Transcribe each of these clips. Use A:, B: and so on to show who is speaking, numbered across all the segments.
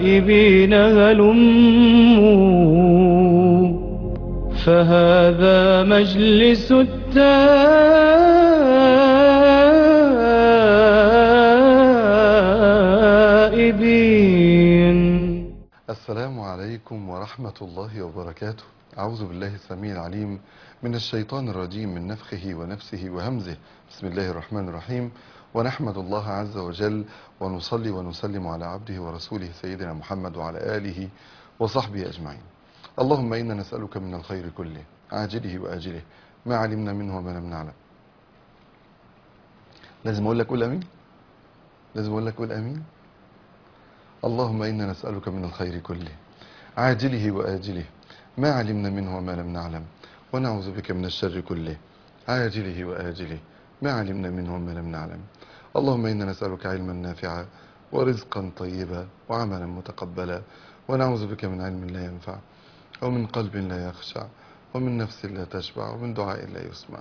A: تائبين هلموا فهذا مجلس التائبين
B: السلام عليكم ورحمة الله وبركاته أعوذ بالله السميع العليم من الشيطان الرجيم من نفخه ونفسه وهمزه بسم الله الرحمن الرحيم ونحمد الله عز وجل ونصلي ونسلم على عبده ورسوله سيدنا محمد وعلى آله وصحبه أجمعين اللهم إنا نسألك من الخير كله عاجله وآجله ما علمنا منه وما لم نعلم لازم أقول لك قول أمين لازم أقول لك قول أمين اللهم إنا نسألك من الخير كله عاجله وآجله ما علمنا منه وما لم نعلم ونعوذ بك من الشر كله عاجله وآجله ما علمنا منه وما لم نعلم اللهم إنا نسألك علما نافعا ورزقا طيبا وعملا متقبلا ونعوذ بك من علم لا ينفع ومن قلب لا يخشع ومن نفس لا تشبع ومن دعاء لا يسمع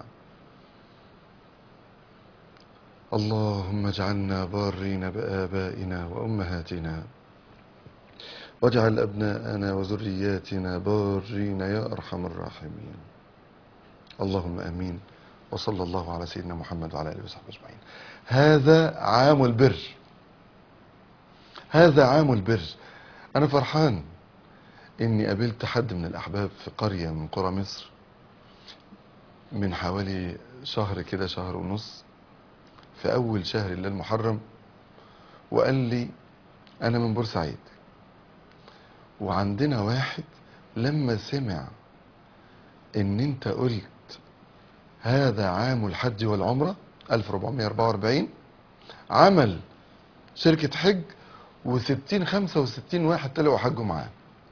B: اللهم اجعلنا بارين بآبائنا وأمهاتنا واجعل أبناءنا وذرياتنا بارين يا أرحم الراحمين اللهم أمين وصلى الله على سيدنا محمد وعلى آله وصحبه أجمعين هذا عام البر هذا عام البر أنا فرحان إني قابلت حد من الأحباب في قرية من قرى مصر من حوالي شهر كده شهر ونص في أول شهر الله المحرم وقال لي أنا من بورسعيد وعندنا واحد لما سمع إن أنت قلت هذا عام الحج والعمرة 1444 عمل شركة حج و60 65 واحد طلعوا حجوا معاه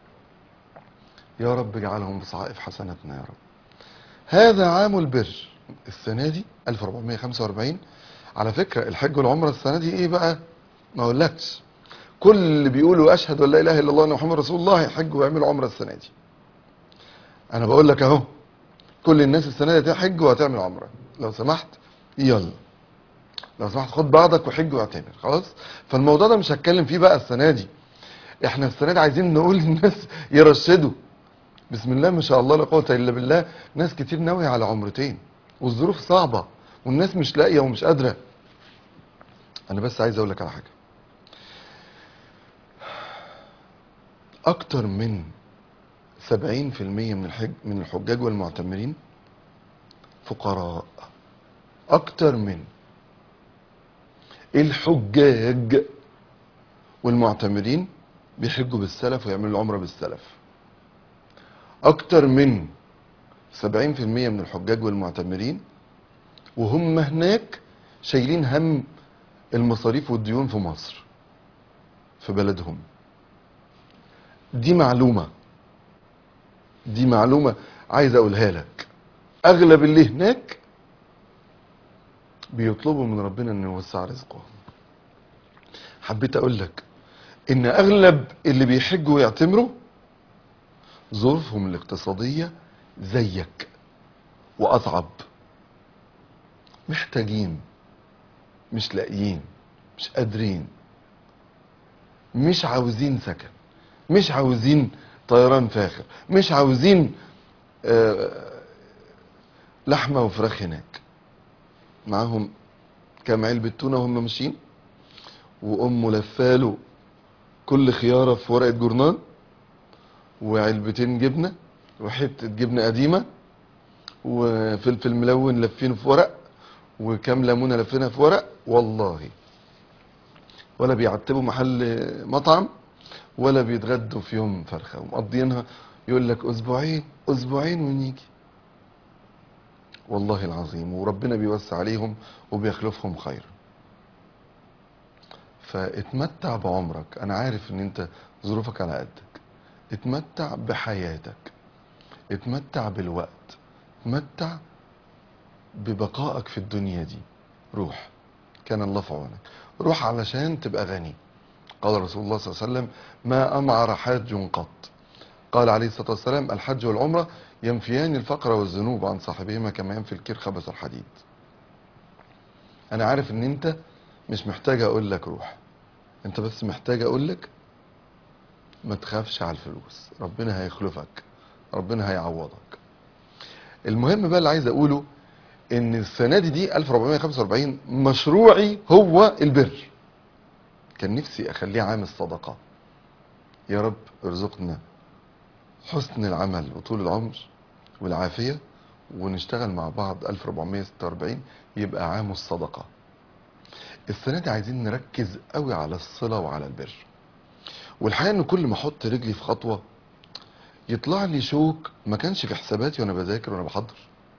B: يا رب اجعلهم بصائف حسناتنا يا رب هذا عام البر السنة دي 1445 على فكرة الحج والعمرة السنة دي ايه بقى ما اقولكش كل اللي بيقولوا اشهد ان لا اله الا الله ان محمد رسول الله يحجوا ويعملوا عمرة السنة دي انا بقول لك اهو كل الناس السنة دي هتحج وهتعمل عمرة لو سمحت يلا لو سمحت خد بعضك وحج واعتمر خلاص فالموضوع ده مش هتكلم فيه بقى السنة دي احنا السنة دي عايزين نقول للناس يرشدوا بسم الله ما شاء الله لا قوة الا بالله ناس كتير ناوية على عمرتين والظروف صعبة والناس مش لاقية ومش قادرة انا بس عايز اقول لك على حاجة اكتر من 70% من الحج من الحجاج والمعتمرين فقراء اكتر من الحجاج والمعتمرين بيحجوا بالسلف ويعملوا العمرة بالسلف اكتر من 70% من الحجاج والمعتمرين وهم هناك شايلين هم المصاريف والديون في مصر في بلدهم دي معلومة دي معلومة عايز اقولها لك اغلب اللي هناك بيطلبوا من ربنا انه يوسع رزقهم حبيت اقول لك ان اغلب اللي بيحجوا ويعتمروا ظروفهم الاقتصادية زيك واصعب محتاجين مش لاقيين مش قادرين مش عاوزين سكن مش عاوزين طيران فاخر مش عاوزين آه، لحمة وفراخ هناك معاهم كام علبة تونة وهم ماشيين وأمه لفاله كل خيارة في ورقة جورنال وعلبتين جبنة وحتة جبنة قديمة وفلفل ملون لفينه في ورق وكام ليمونة لفينها في ورق والله ولا بيعتبوا محل مطعم ولا بيتغدوا في يوم فرخة ومقضينها يقول لك أسبوعين أسبوعين ونيجي والله العظيم وربنا بيوسع عليهم وبيخلفهم خير فاتمتع بعمرك انا عارف ان انت ظروفك على قدك اتمتع بحياتك اتمتع بالوقت اتمتع ببقائك في الدنيا دي روح كان الله في عونك روح علشان تبقى غني قال رسول الله صلى الله عليه وسلم ما أمعر حاج قط قال عليه الصلاة والسلام الحج والعمرة ينفيان الفقر والذنوب عن صاحبهما كما ينفي الكير خبث الحديد أنا عارف إن أنت مش محتاج أقول لك روح أنت بس محتاج أقول لك ما تخافش على الفلوس ربنا هيخلفك ربنا هيعوضك المهم بقى اللي عايز اقوله ان السنه دي دي 1445 مشروعي هو البر كان نفسي اخليه عام الصدقه يا رب ارزقنا حسن العمل وطول العمر والعافيه ونشتغل مع بعض 1446 يبقى عام الصدقه السنه دي عايزين نركز قوي على الصله وعلى البر والحقيقه ان كل ما احط رجلي في خطوه يطلع لي شوك ما كانش في حساباتي وانا بذاكر وانا بحضر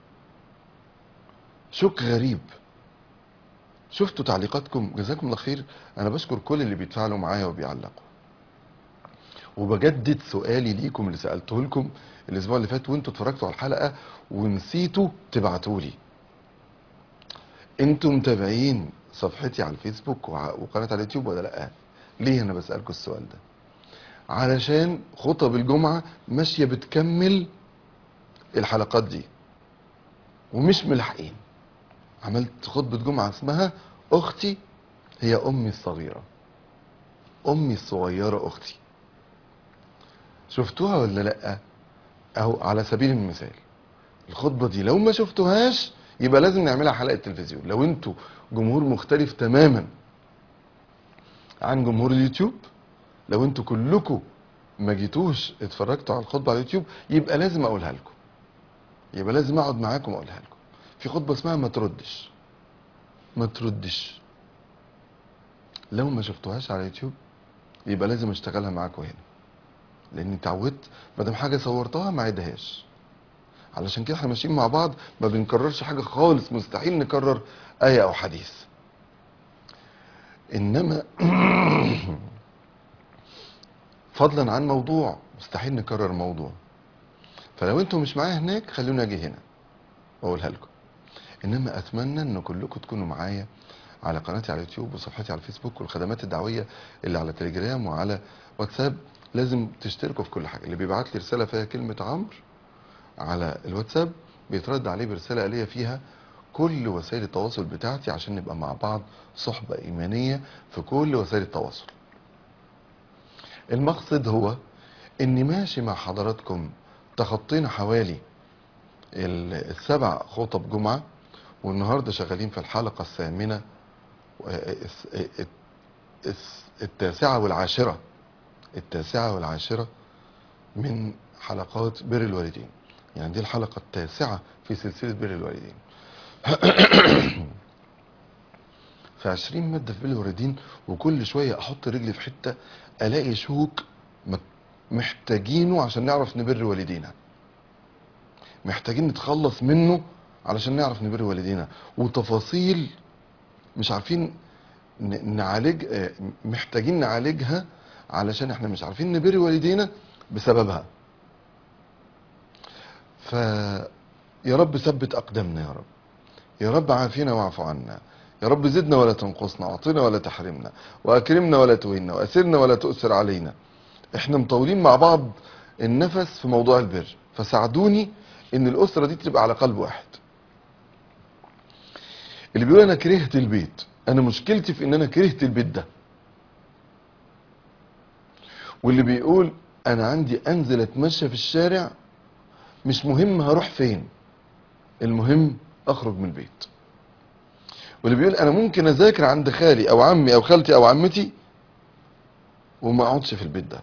B: شوك غريب شفتوا تعليقاتكم جزاكم الله خير انا بشكر كل اللي بيتفاعلوا معايا وبيعلقوا وبجدد سؤالي ليكم اللي سالته لكم الاسبوع اللي فات وانتوا اتفرجتوا على الحلقه ونسيتوا تبعتوا لي انتوا متابعين صفحتي على الفيسبوك وع- وقناه على اليوتيوب ولا لا ليه انا بسالكم السؤال ده علشان خطب الجمعه ماشيه بتكمل الحلقات دي ومش ملحقين عملت خطبة جمعة اسمها أختي هي أمي الصغيرة أمي الصغيرة أختي شفتوها ولا لأ أهو على سبيل المثال الخطبة دي لو ما شفتوهاش يبقى لازم نعملها حلقة تلفزيون لو انتوا جمهور مختلف تماما عن جمهور اليوتيوب لو انتوا كلكم ما جيتوش اتفرجتوا على الخطبة على اليوتيوب يبقى لازم اقولها لكم يبقى لازم اقعد معاكم اقولها لكم في خطبه اسمها ما تردش ما تردش لو ما شفتوهاش على اليوتيوب يبقى لازم اشتغلها معاكم هنا لاني اتعودت ما دام حاجه صورتها ما عيدهاش علشان كده احنا ماشيين مع بعض ما بنكررش حاجه خالص مستحيل نكرر ايه او حديث انما فضلا عن موضوع مستحيل نكرر موضوع فلو انتوا مش معايا هناك خلوني اجي هنا واقولها لكم انما اتمنى ان كلكم تكونوا معايا على قناتي على اليوتيوب وصفحتي على الفيسبوك والخدمات الدعويه اللي على تليجرام وعلى واتساب لازم تشتركوا في كل حاجه اللي بيبعت لي رساله فيها كلمه عمرو على الواتساب بيترد عليه برساله آلية فيها كل وسائل التواصل بتاعتي عشان نبقى مع بعض صحبه ايمانيه في كل وسائل التواصل المقصد هو اني ماشي مع حضراتكم تخطينا حوالي ال- السبع خطب جمعة والنهاردة شغالين في الحلقة الثامنة و- الس- الت- الس- التاسعة والعاشرة التاسعة والعاشرة من حلقات بر الوالدين يعني دي الحلقة التاسعة في سلسلة بر الوالدين في عشرين مادة في بر الوالدين وكل شوية أحط رجلي في حتة ألاقي شوك م- محتاجينه عشان نعرف نبر والدينا محتاجين نتخلص منه علشان نعرف نبر والدينا وتفاصيل مش عارفين ن- نعالج آه، محتاجين نعالجها علشان احنا مش عارفين نبر والدينا بسببها ف يا رب ثبت اقدامنا يا رب يا رب عافينا واعف عنا يا رب زدنا ولا تنقصنا اعطنا ولا تحرمنا واكرمنا ولا تهنا واسرنا ولا تؤثر علينا احنا مطولين مع بعض النفس في موضوع البر فساعدوني ان الاسره دي تبقى على قلب واحد اللي بيقول انا كرهت البيت انا مشكلتي في ان انا كرهت البيت ده واللي بيقول انا عندي انزل اتمشى في الشارع مش مهم هروح فين المهم اخرج من البيت واللي بيقول انا ممكن اذاكر عند خالي او عمي او خالتي او عمتي وما اقعدش في البيت ده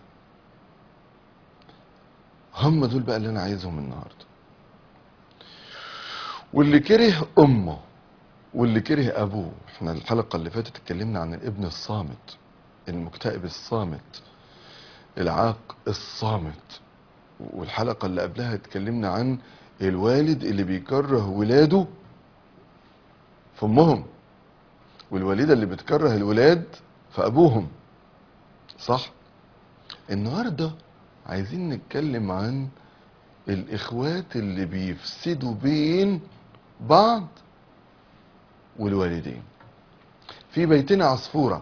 B: هم دول بقى اللي انا عايزهم النهارده واللي كره امه واللي كره ابوه احنا الحلقه اللي فاتت اتكلمنا عن الابن الصامت المكتئب الصامت العاق الصامت والحلقه اللي قبلها اتكلمنا عن الوالد اللي بيكره ولاده في امهم والوالده اللي بتكره الولاد في ابوهم صح النهارده عايزين نتكلم عن الاخوات اللي بيفسدوا بين بعض والوالدين في بيتنا عصفورة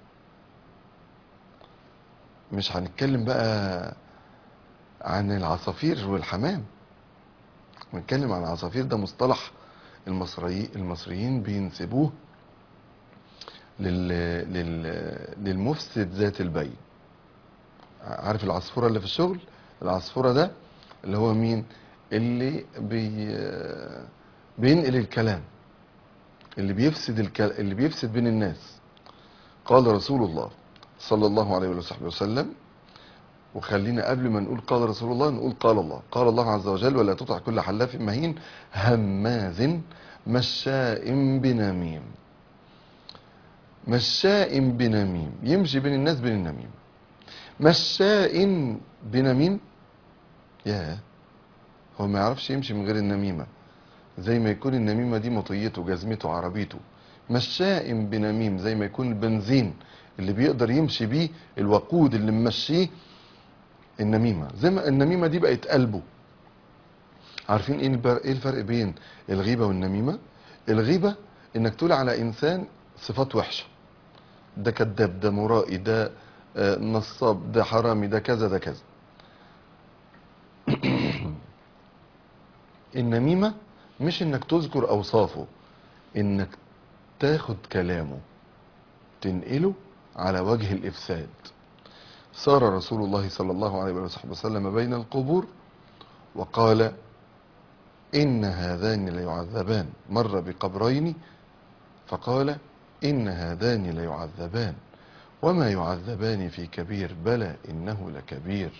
B: مش هنتكلم بقى عن العصافير والحمام بنتكلم عن العصافير ده مصطلح المصري المصريين بينسبوه لل... لل... للمفسد ذات البين عارف العصفورة اللي في الشغل العصفورة ده اللي هو مين اللي بي بينقل الكلام اللي بيفسد الكل... اللي بيفسد بين الناس قال رسول الله صلى الله عليه وصحبه وسلم وخلينا قبل ما نقول قال رسول الله نقول قال الله قال الله عز وجل ولا تطع كل حلاف مهين هماز مشاء بنميم مشاء بنميم يمشي بين الناس بين النميم مشاء بنميم ياه هو ما يعرفش يمشي من غير النميمة زي ما يكون النميمة دي مطيته جزمته عربيته مشاء بنميم زي ما يكون البنزين اللي بيقدر يمشي بيه الوقود اللي ممشيه النميمة زي ما النميمة دي بقت قلبه عارفين ايه البر- إيه الفرق بين الغيبة والنميمة الغيبة انك تقول على انسان صفات وحشة ده كذاب ده مرائي ده آه، نصاب ده حرامي ده كذا ده كذا النميمة مش انك تذكر اوصافه انك تاخد كلامه تنقله على وجه الافساد سار رسول الله صلى الله عليه وصحبه وسلم بين القبور وقال إن هذان ليعذبان مر بقبرين فقال إن هذان ليعذبان وما يعذبان في كبير بلى إنه لكبير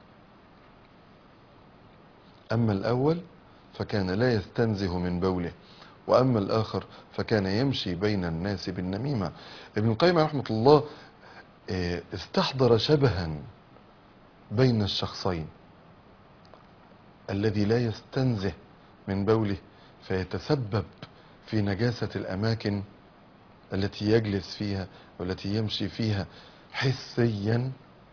B: أما الأول فكان لا يستنزه من بوله وأما الآخر فكان يمشي بين الناس بالنميمة ابن القيم رحمة الله آه، استحضر شبها بين الشخصين الذي لا يستنزه من بوله فيتسبب في نجاسة الأماكن التي يجلس فيها والتي يمشي فيها حسيا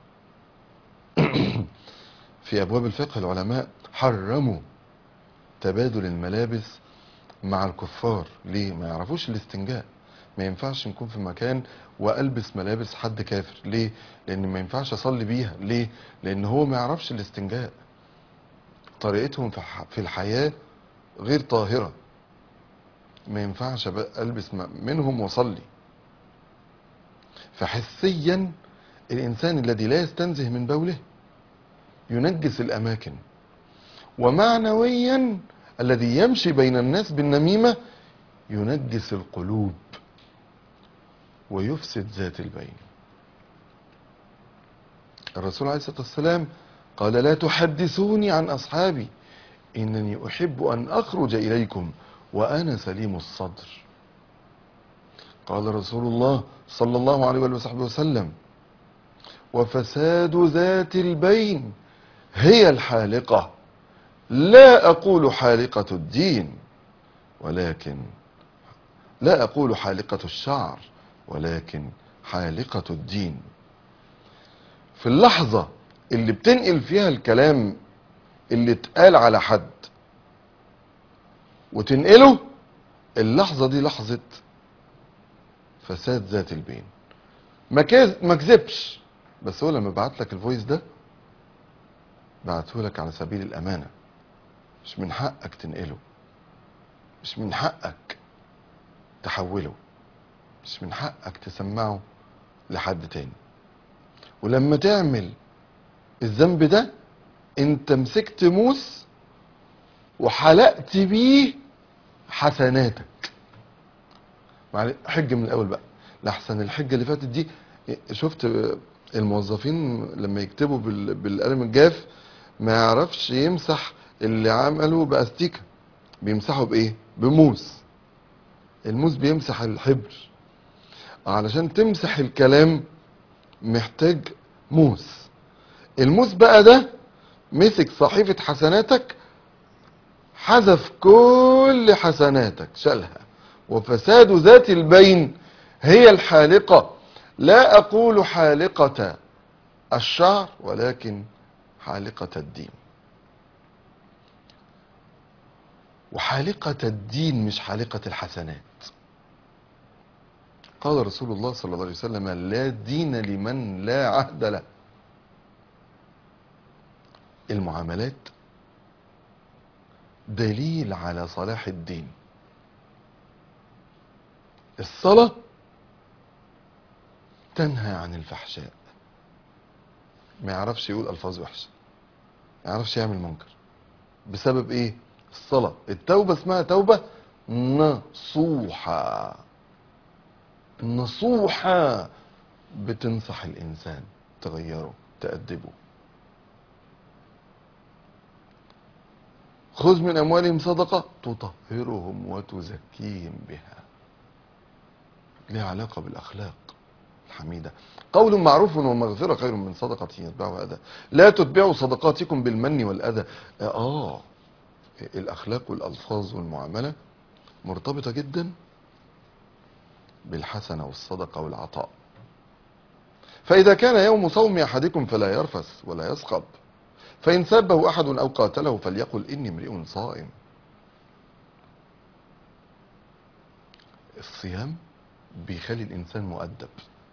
B: في أبواب الفقه العلماء حرموا تبادل الملابس مع الكفار ليه ما يعرفوش الاستنجاء ما ينفعش نكون في مكان والبس ملابس حد كافر ليه لان ما ينفعش اصلي بيها ليه لان هو ما يعرفش الاستنجاء طريقتهم في ح- في الحياة غير طاهرة ما ينفعش أبقى البس م- منهم واصلي فحسيا الانسان الذي لا يستنزه من بوله ينجس الاماكن ومعنويا الذي يمشي بين الناس بالنميمة ينجس القلوب ويفسد ذات البين الرسول عليه الصلاة والسلام قال لا تحدثوني عن أصحابي إنني أحب أن أخرج إليكم وأنا سليم الصدر قال رسول الله صلى الله عليه وصحبه وسلم وفساد ذات البين هي الحالقة لا أقول حالقة الدين ولكن لا أقول حالقة الشعر ولكن حالقة الدين في اللحظة اللي بتنقل فيها الكلام اللي اتقال على حد وتنقله اللحظة دي لحظة فساد ذات البين ما كز- ما كذبش بس هو لما بعت لك الفويس ده بعته لك على سبيل الأمانة مش من حقك تنقله مش من حقك تحوله مش من حقك تسمعه لحد تاني ولما تعمل الذنب ده انت مسكت موس وحلقت بيه حسناتك معلش حج من الاول بقى لحسن الحجه اللي فاتت دي شفت الموظفين لما يكتبوا بال- بالقلم الجاف ما يعرفش يمسح اللي عمله باستيكه بيمسحه بايه بموس الموس بيمسح الحبر علشان تمسح الكلام محتاج موس الموس بقى ده مسك صحيفة حسناتك حذف كل حسناتك شالها وفساد ذات البين هي الحالقة لا أقول حالقة الشعر ولكن حالقة الدين وحالقة الدين مش حالقة الحسنات قال رسول الله صلى الله عليه وسلم لا دين لمن لا عهد له المعاملات دليل على صلاح الدين الصلاة تنهى عن الفحشاء ما يعرفش يقول الفاظ وحشه ما يعرفش يعمل منكر بسبب ايه الصلاه التوبه اسمها توبه نصوحه نصوحه بتنصح الانسان تغيره تأدبه خذ من اموالهم صدقه تطهرهم وتزكيهم بها لها علاقه بالاخلاق الحميده قول معروف ومغفره خير من صدقه يتبعها اذى لا تتبعوا صدقاتكم بالمن والاذى اه الاخلاق والالفاظ والمعامله مرتبطه جدا بالحسنه والصدقه والعطاء فاذا كان يوم صوم احدكم فلا يرفث ولا يصخب فإن سبه أحد أو قاتله فليقل إني امرئ صائم الصيام بيخلي الإنسان مؤدب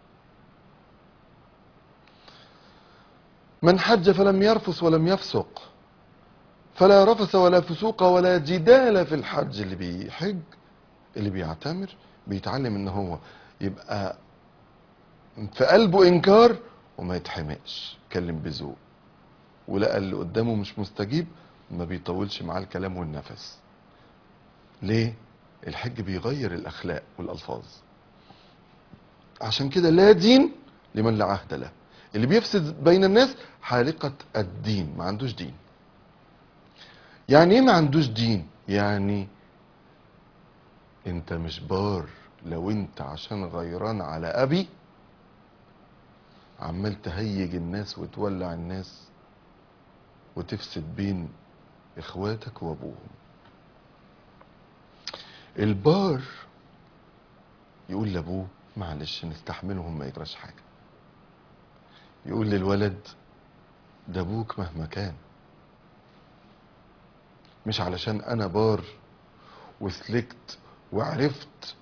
B: من حج فلم يرفث ولم يفسق فلا رفث ولا فسوق ولا جدال في الحج اللي بيحج اللي بيعتمر بيتعلم ان هو يبقى في قلبه انكار وما يتحمقش يتكلم بذوق ولقى اللي قدامه مش مستجيب ما بيطولش معاه الكلام والنفس ليه الحج بيغير الاخلاق والالفاظ عشان كده لا دين لمن لا عهد له اللي بيفسد بين الناس حالقة الدين ما عندوش دين يعني ايه ما عندوش دين يعني انت مش بار لو انت عشان غيران على ابي عمال تهيج الناس وتولع الناس وتفسد بين اخواتك وابوهم البار يقول لابوه معلش نستحملهم ما يجراش حاجه يقول للولد ده ابوك مهما كان مش علشان انا بار وسلكت وعرفت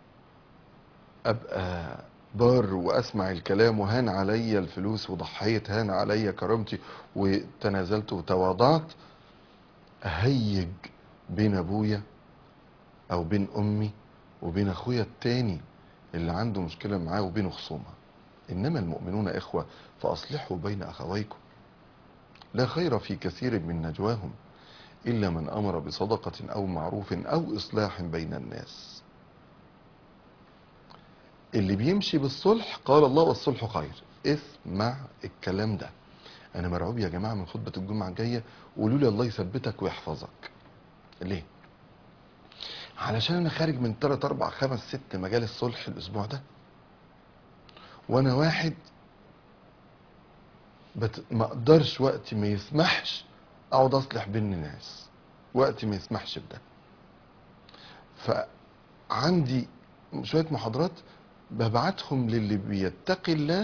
B: ابقى بار واسمع الكلام وهان عليا الفلوس وضحيت هان عليا كرامتي وتنازلت وتواضعت اهيج بين ابويا او بين امي وبين اخويا التاني اللي عنده مشكله معاه وبينه خصومه انما المؤمنون اخوه فاصلحوا بين اخويكم لا خير في كثير من نجواهم الا من امر بصدقه او معروف او اصلاح بين الناس اللي بيمشي بالصلح قال الله والصلح خير اسمع الكلام ده انا مرعوب يا جماعه من خطبه الجمعه الجايه قولوا لي الله يثبتك ويحفظك ليه علشان انا خارج من 3 4 5 6 مجال الصلح الاسبوع ده وانا واحد بت... ما اقدرش وقتي ما يسمحش اقعد اصلح بين الناس وقتي ما يسمحش بده فعندي شويه محاضرات ببعتهم للي بيتقي الله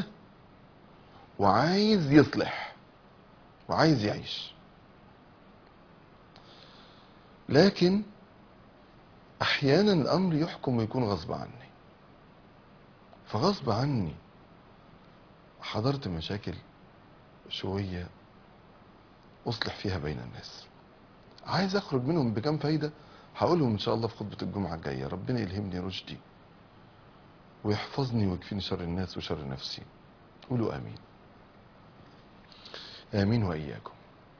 B: وعايز يصلح وعايز يعيش لكن احيانا الامر يحكم ويكون غصب عني فغصب عني حضرت مشاكل شوية اصلح فيها بين الناس عايز اخرج منهم بكام فايدة هقولهم ان شاء الله في خطبة الجمعة الجاية ربنا يلهمني رشدي ويحفظني ويكفيني شر الناس وشر نفسي قولوا امين امين واياكم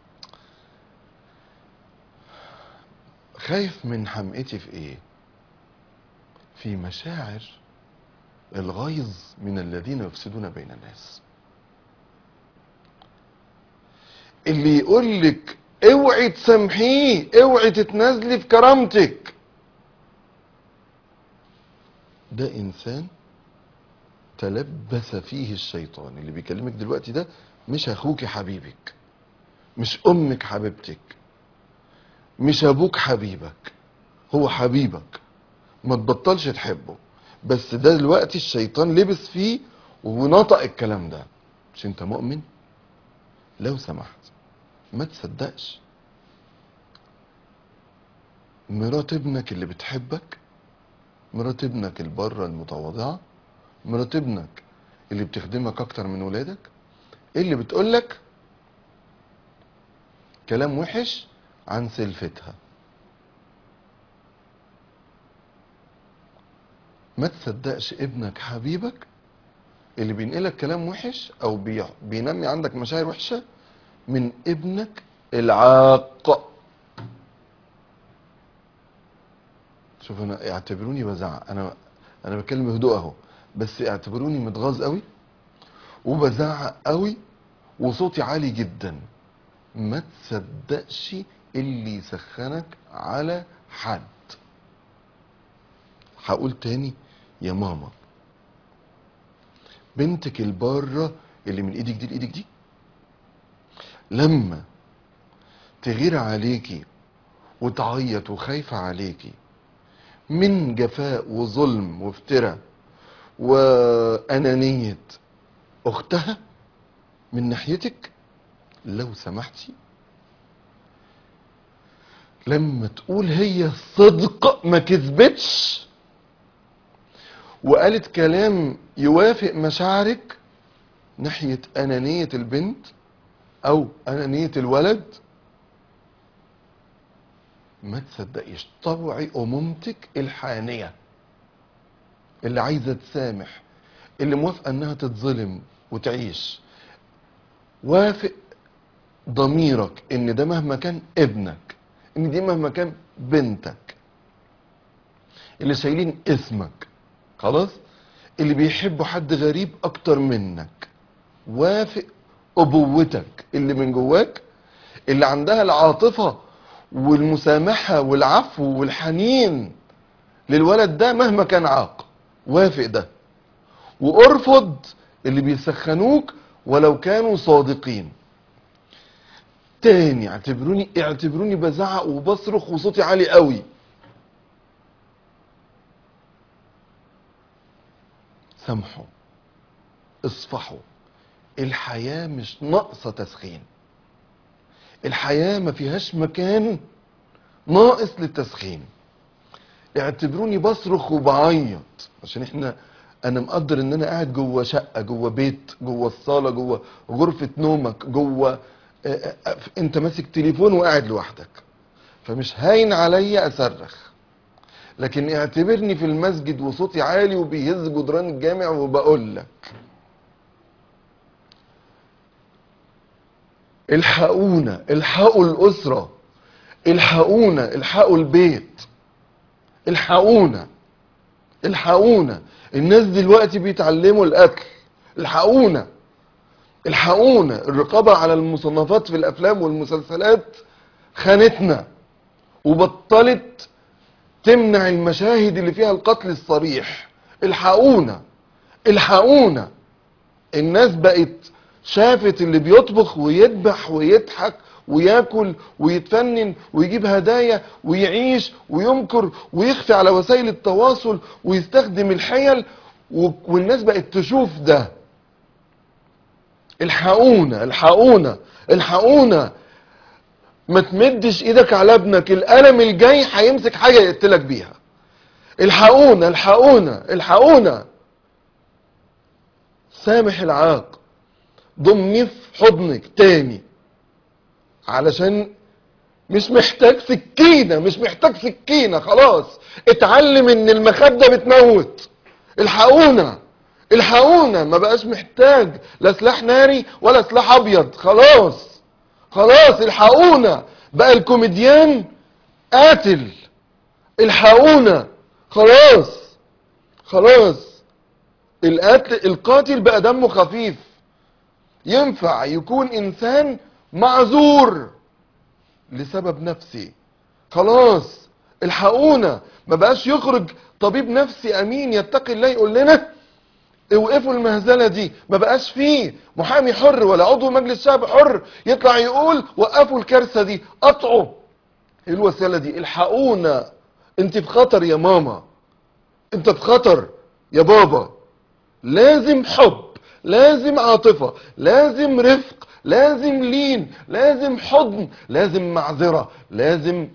B: خايف من حمقتي في ايه في مشاعر الغيظ من الذين يفسدون بين الناس اللي يقول لك اوعي تسامحيه اوعي تتنازلي في كرامتك ده انسان تلبس فيه الشيطان اللي بيكلمك دلوقتي ده مش اخوك حبيبك مش امك حبيبتك مش ابوك حبيبك هو حبيبك ما تبطلش تحبه بس ده دلوقتي الشيطان لبس فيه ونطق الكلام ده مش انت مؤمن لو سمحت ما تصدقش مرات ابنك اللي بتحبك مرات ابنك البره المتواضعه مرات ابنك اللي بتخدمك اكتر من ولادك اللي بتقولك كلام وحش عن سلفتها ما تصدقش ابنك حبيبك اللي بينقلك كلام وحش او بي... بينمي عندك مشاعر وحشه من ابنك العاق شوف انا اعتبروني بزعق انا انا بتكلم بهدوء اهو بس اعتبروني متغاظ قوي وبزعق قوي وصوتي عالي جدا ما تصدقش اللي يسخنك على حد هقول تاني يا ماما بنتك البارة اللي من ايدك دي لايدك دي لما تغير عليكي وتعيط وخايفة عليكي من جفاء وظلم وافتراء وأنانية أختها من ناحيتك لو سمحتي لما تقول هي صدق ما كذبتش وقالت كلام يوافق مشاعرك ناحية أنانية البنت أو أنانية الولد ما تصدقيش طوعي أمومتك الحانية اللي عايزة تسامح اللي موافقة انها تتظلم وتعيش وافق ضميرك ان ده مهما كان ابنك ان دي مهما كان بنتك اللي شايلين اسمك خلاص اللي بيحبوا حد غريب اكتر منك وافق ابوتك اللي من جواك اللي عندها العاطفة والمسامحة والعفو والحنين للولد ده مهما كان عاق وافق ده وارفض اللي بيسخنوك ولو كانوا صادقين تاني اعتبروني اعتبروني بزعق وبصرخ وصوتي عالي قوي سامحوا اصفحوا الحياة مش ناقصة تسخين الحياة ما فيهاش مكان ناقص للتسخين اعتبروني بصرخ وبعيط عشان احنا انا مقدر ان انا قاعد جوه شقه جوه بيت جوه الصاله جوه غرفه نومك جوه اه اه انت ماسك تليفون وقاعد لوحدك فمش هاين عليا اصرخ لكن اعتبرني في المسجد وصوتي عالي وبيهز جدران الجامع وبقول لك الحقونا الحقوا الاسره الحقونا الحقوا البيت الحقونا الحقونا الناس دلوقتي بيتعلموا القتل الحقونا الحقونا الرقابة على المصنفات في الأفلام والمسلسلات خانتنا وبطلت تمنع المشاهد اللي فيها القتل الصريح الحقونا الحقونا الناس بقت شافت اللي بيطبخ ويذبح ويضحك وياكل ويتفنن ويجيب هدايا ويعيش ويمكر ويخفي على وسائل التواصل ويستخدم الحيل و- والناس بقت تشوف ده الحقونا الحقونا الحقونا ما تمدش ايدك على ابنك القلم الجاي هيمسك حاجه يقتلك بيها الحقونا الحقونا الحقونا سامح العاق ضمني في حضنك تاني علشان مش محتاج سكينة مش محتاج سكينة خلاص اتعلم ان المخدة بتموت الحقونا الحقونا ما بقاش محتاج لا سلاح ناري ولا سلاح ابيض خلاص خلاص الحقونا بقى الكوميديان قاتل الحقونا خلاص خلاص القاتل القاتل بقى دمه خفيف ينفع يكون انسان معذور لسبب نفسي خلاص الحقونا ما بقاش يخرج طبيب نفسي امين يتقي الله يقول لنا اوقفوا المهزله دي ما بقاش فيه محامي حر ولا عضو مجلس شعب حر يطلع يقول وقفوا الكارثه دي قطعوا ايه الوسيله دي الحقونا انت في خطر يا ماما انت في خطر يا بابا لازم حب لازم عاطفة لازم رفق لازم لين لازم حضن لازم معذرة لازم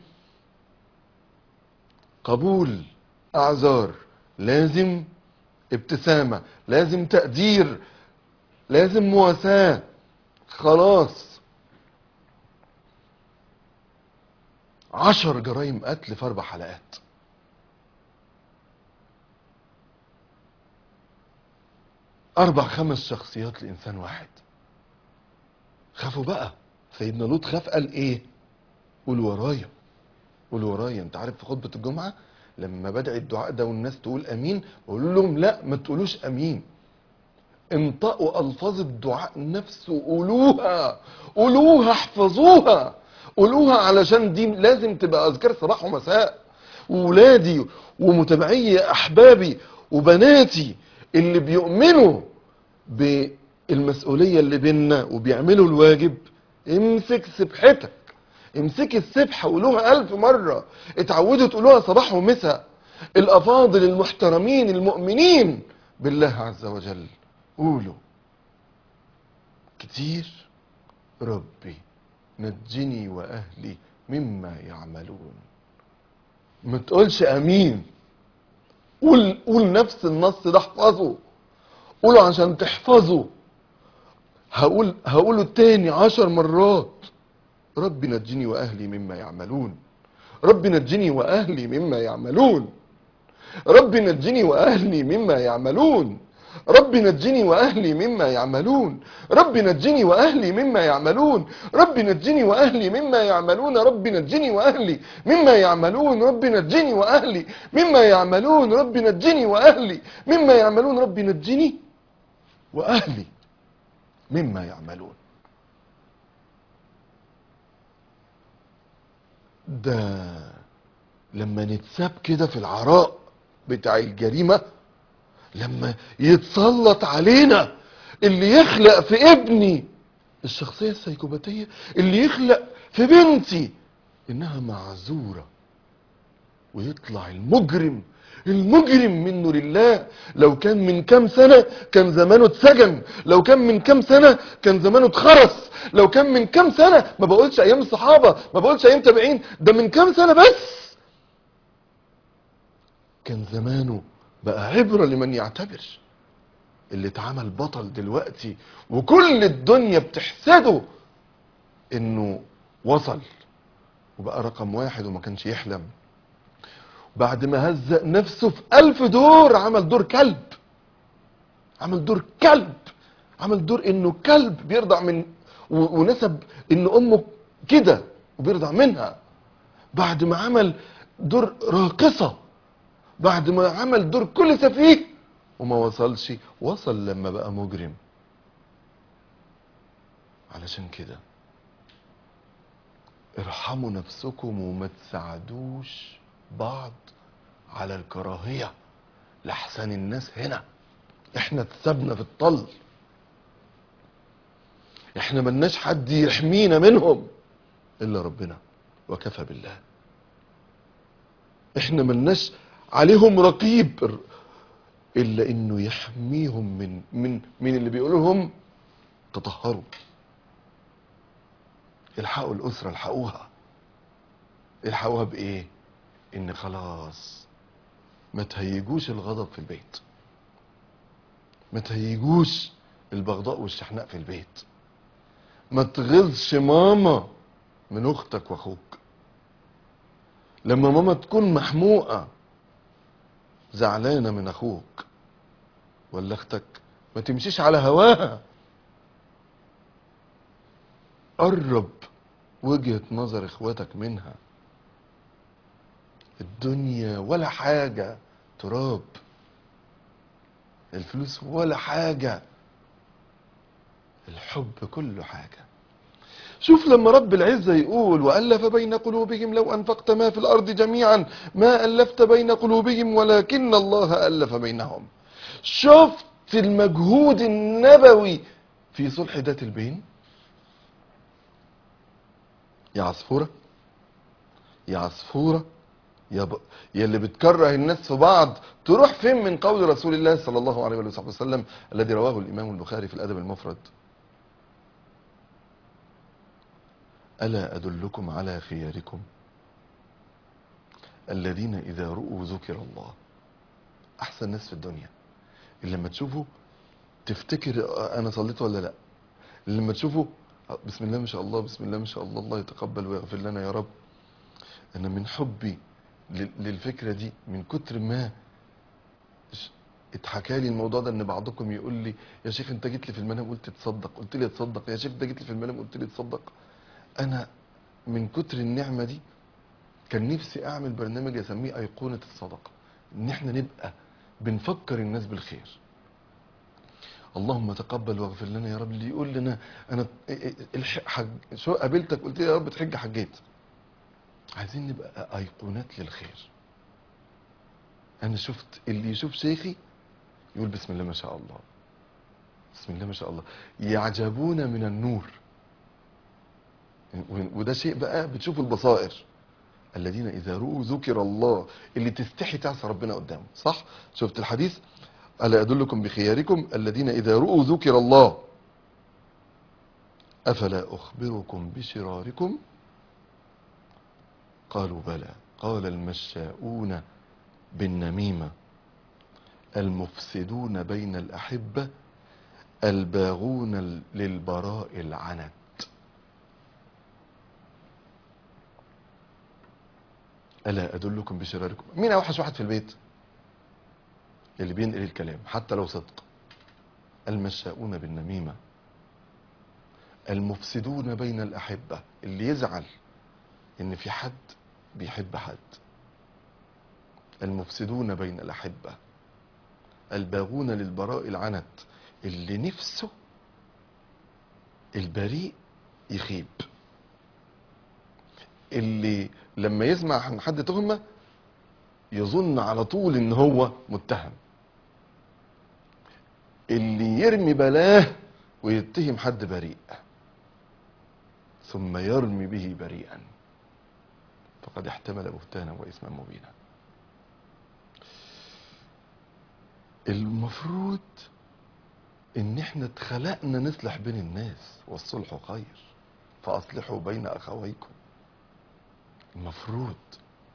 B: قبول اعذار لازم ابتسامة لازم تقدير لازم مواساة خلاص عشر جرائم قتل في اربع حلقات اربع خمس شخصيات لانسان واحد خافوا بقى سيدنا لوط خاف قال ايه قول ورايا قول ورايا انت عارف في خطبة الجمعة لما بدأ الدعاء ده والناس تقول امين بقول لهم لا ما تقولوش امين انطقوا الفاظ الدعاء نفسه قولوها قولوها احفظوها قولوها علشان دي لازم تبقى اذكار صباح ومساء وولادي ومتابعي احبابي وبناتي اللي بيؤمنوا بالمسؤولية اللي بينا وبيعملوا الواجب امسك سبحتك امسكي السبحة قولوها ألف مرة اتعودوا تقولوها صباح ومساء الأفاضل المحترمين المؤمنين بالله عز وجل قولوا كتير ربي نجني وأهلي مما يعملون ما تقولش أمين قول قول نفس النص ده احفظه قوله عشان تحفظه هقول هقوله تاني عشر مرات رب نجني واهلي مما يعملون رب نجني واهلي مما يعملون رب نجني واهلي مما يعملون رب نجني واهلي مما يعملون رب نجني واهلي مما يعملون رب نجني واهلي مما يعملون رب نجني واهلي مما يعملون رب نجني واهلي مما يعملون رب نجني واهلي مما يعملون رب نجني واهلي مما يعملون ده لما نتساب كده في العراء بتاع الجريمة لما يتسلط علينا اللي يخلق في ابني الشخصية السيكوباتية اللي يخلق في بنتي انها معذورة ويطلع المجرم المجرم منه لله لو كان من كام سنة كان زمانه اتسجن لو كان من كام سنة كان زمانه اتخرس لو كان من كام سنة ما بقولش ايام الصحابة ما بقولش ايام تابعين ده من كام سنة بس كان زمانه بقى عبرة لمن يعتبر اللي اتعمل بطل دلوقتي وكل الدنيا بتحسده انه وصل وبقى رقم واحد وما كانش يحلم بعد ما هزق نفسه في ألف دور عمل دور كلب عمل دور كلب عمل دور انه كلب بيرضع من و- ونسب ان امه كده وبيرضع منها بعد ما عمل دور راقصة بعد ما عمل دور كل سفيه وما وصلش وصل لما بقى مجرم علشان كده ارحموا نفسكم وما تساعدوش بعض على الكراهية لحسن الناس هنا احنا اتسبنا في الطل احنا ملناش حد يحمينا منهم الا ربنا وكفى بالله احنا ملناش عليهم رقيب الا انه يحميهم من من من اللي بيقولوا لهم تطهروا الحقوا الاسره الحقوها الحقوها بايه ان خلاص ما تهيجوش الغضب في البيت ما تهيجوش البغضاء والشحناء في البيت ما تغيظش ماما من اختك واخوك لما ماما تكون محموقه زعلانه من اخوك ولا اختك ما تمشيش على هواها قرب وجهه نظر اخواتك منها الدنيا ولا حاجه تراب الفلوس ولا حاجه الحب كله حاجه شوف لما رب العزة يقول وألف بين قلوبهم لو أنفقت ما في الأرض جميعا ما ألفت بين قلوبهم ولكن الله ألف بينهم شفت المجهود النبوي في صلح ذات البين يا عصفورة يا عصفورة يا, ب... يا اللي بتكره الناس في بعض تروح فين من قول رسول الله صلى الله عليه وصحبه وسلم الذي رواه الإمام البخاري في الأدب المفرد ألا أدلكم على خياركم الذين إذا رؤوا ذكر الله أحسن ناس في الدنيا اللي لما تشوفه تفتكر أنا صليت ولا لا اللي لما تشوفه بسم الله ما شاء الله بسم الله ما شاء الله الله يتقبل ويغفر لنا يا رب أنا من حبي لل- للفكرة دي من كتر ما ش- اتحكى لي الموضوع ده ان بعضكم يقول لي يا شيخ انت جيت لي في المنام قلت تصدق قلت لي تصدق يا شيخ انت جيت لي في المنام قلت لي تصدق انا من كتر النعمه دي كان نفسي اعمل برنامج اسميه ايقونه الصدقه ان احنا نبقى بنفكر الناس بالخير اللهم تقبل واغفر لنا يا رب اللي يقول لنا انا الح- حج شو قابلتك قلت لي يا رب تحج حجيت عايزين نبقى ايقونات للخير انا شفت اللي يشوف شيخي يقول بسم الله ما شاء الله بسم الله ما شاء الله يعجبون من النور وده شيء بقى بتشوف البصائر الذين اذا رؤوا ذكر الله اللي تستحي تعصى ربنا قدامه صح شفت الحديث الا ادلكم بخياركم الذين اذا رؤوا ذكر الله افلا اخبركم بشراركم قالوا بلى قال المشاؤون بالنميمه المفسدون بين الاحبه الباغون للبراء العنت الا ادلكم بشراركم مين اوحش واحد في البيت اللي بينقل الكلام حتى لو صدق المشاؤون بالنميمه المفسدون بين الاحبه اللي يزعل ان في حد بيحب حد المفسدون بين الاحبه الباغون للبراء العنت اللي نفسه البريء يخيب اللي لما يسمع عن حد تهمة يظن على طول ان هو متهم اللي يرمي بلاه ويتهم حد بريء ثم يرمي به بريئا فقد احتمل بهتانا واثما مبينا المفروض ان احنا اتخلقنا نصلح بين الناس والصلح خير فاصلحوا بين اخويكم المفروض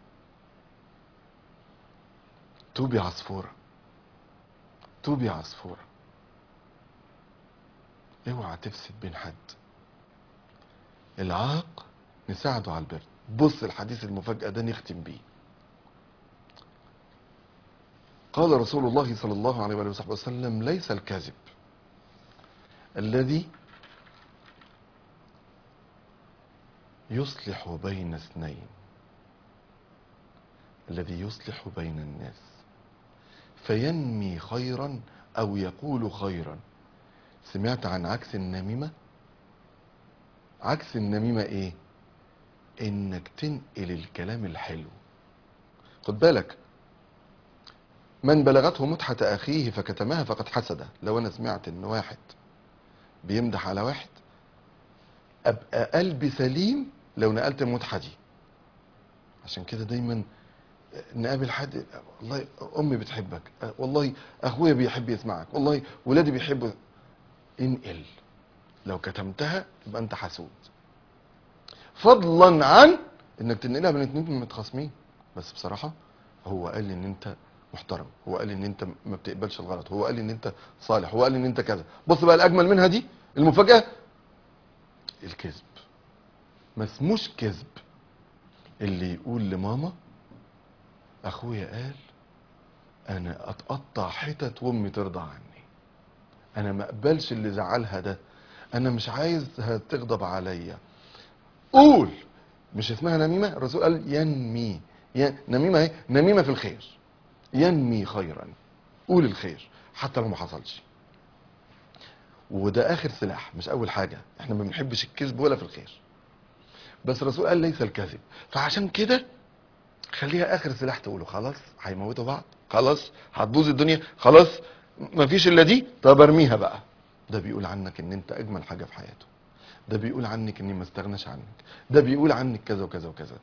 B: توبي عصفورة توبي عصفورة اوعى تفسد بين حد العاق نساعده على البر بص الحديث المفاجأة ده نختم بيه قال رسول الله صلى الله عليه وآله وصحبه وسلم ليس الكذب الذي يصلح بين اثنين الذي يصلح بين الناس فينمي خيرا او يقول خيرا سمعت عن عكس النميمة عكس النميمة ايه انك تنقل الكلام الحلو خد بالك من بلغته مدحة اخيه فكتمها فقد حسده لو انا سمعت ان واحد بيمدح على واحد ابقى قلبي سليم لو نقلت المدحة دي عشان كده دايما نقابل حد والله امي بتحبك والله اخويا بيحب يسمعك والله ولادي بيحبوا انقل لو كتمتها يبقى انت حسود فضلا عن انك تنقلها من اتنين متخاصمين بس بصراحة هو قال لي ان انت محترم هو قال لي ان انت ما بتقبلش الغلط هو قال لي ان انت صالح هو قال لي ان انت كذا بص بقى الاجمل منها دي المفاجأة الكذب ما اسموش كذب اللي يقول لماما اخويا قال انا اتقطع حتت وامي ترضى عني انا ما اقبلش اللي زعلها ده انا مش عايزها تغضب عليا قول مش اسمها نميمه الرسول قال ينمي ين... نميمه اهي نميمه في الخير ينمي خيرا قول الخير حتى لو ما حصلش وده اخر سلاح مش اول حاجه احنا ما بنحبش الكذب ولا في الخير بس الرسول قال ليس الكذب فعشان كده خليها اخر سلاح تقوله خلاص هيموتوا بعض خلاص هتبوظ الدنيا خلاص مفيش الا دي طب ارميها بقى ده بيقول عنك ان انت اجمل حاجه في حياته ده بيقول عنك اني ما استغناش عنك ده بيقول عنك كذا وكذا وكذا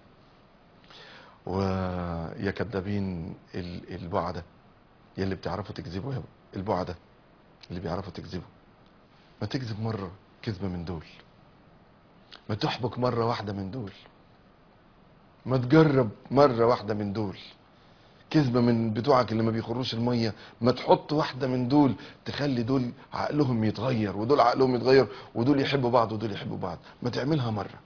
B: ويا كدابين ال- البعدة يا اللي بتعرفوا تكذبوا يا البعدة اللي بيعرفوا تكذبوا ما تكذب مرة كذبة من دول ما تحبك مرة واحدة من دول ما تجرب مرة واحدة من دول كذبة من بتوعك اللي ما بيخروش المية ما تحط واحدة من دول تخلي دول عقلهم يتغير ودول عقلهم يتغير ودول يحبوا بعض ودول يحبوا بعض ما تعملها مرة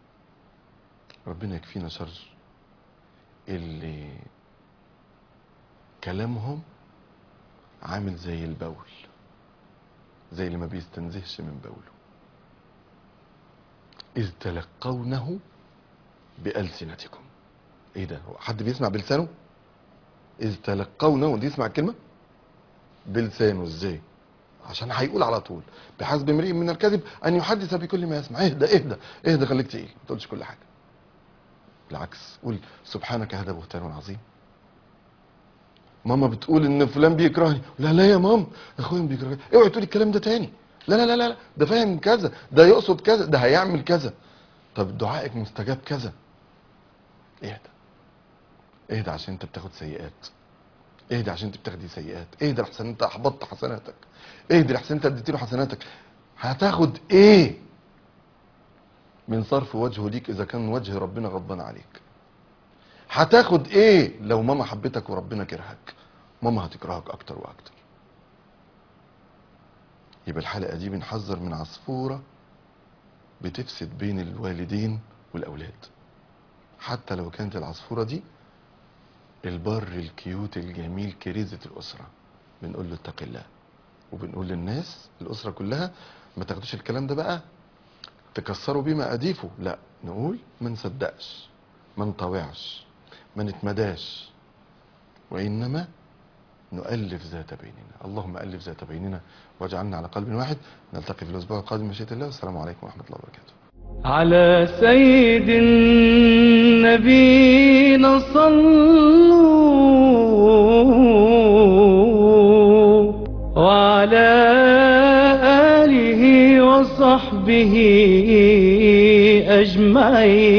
B: ربنا يكفينا شر اللي كلامهم عامل زي البول زي اللي ما بيستنزهش من بوله إذ تلقونه بألسنتكم ايه ده هو حد بيسمع بلسانه إذ تلقونه دي يسمع الكلمة بلسانه ازاي عشان هيقول على طول بحسب امرئ من الكذب ان يحدث بكل ما يسمع اهدى اهدى اهدى خليك تقيل ما تقولش كل حاجه بالعكس قول سبحانك هذا بهتان عظيم ماما بتقول ان فلان بيكرهني لا لا يا ماما اخويا بيكرهني اوعي تقولي الكلام ده تاني لا لا لا لا ده فاهم كذا ده يقصد كذا ده هيعمل كذا طب دعائك مستجاب كذا اهدى اهدى عشان انت بتاخد سيئات اهدى عشان انت بتاخدي سيئات اهدى لحسن انت احبطت حسناتك اهدى لحسن انت اديت له حسناتك هتاخد ايه من صرف وجهه ليك اذا كان وجه ربنا غضبان عليك هتاخد ايه لو ماما حبتك وربنا كرهك ماما هتكرهك اكتر واكتر يبقى الحلقه دي بنحذر من عصفوره بتفسد بين الوالدين والاولاد حتى لو كانت العصفوره دي البر الكيوت الجميل كريزة الأسرة بنقول له اتق الله وبنقول للناس الأسرة كلها ما تاخدوش الكلام ده بقى تكسروا بيه مقاديفه لا نقول ما نصدقش ما نطاوعش ما نتمداش وإنما نؤلف ذات بيننا اللهم ألف ذات بيننا واجعلنا على قلب واحد نلتقي في الأسبوع القادم مشيئة الله والسلام عليكم ورحمة الله وبركاته
A: على سيد النبينا صلوا وعلى آله وصحبه أجمعين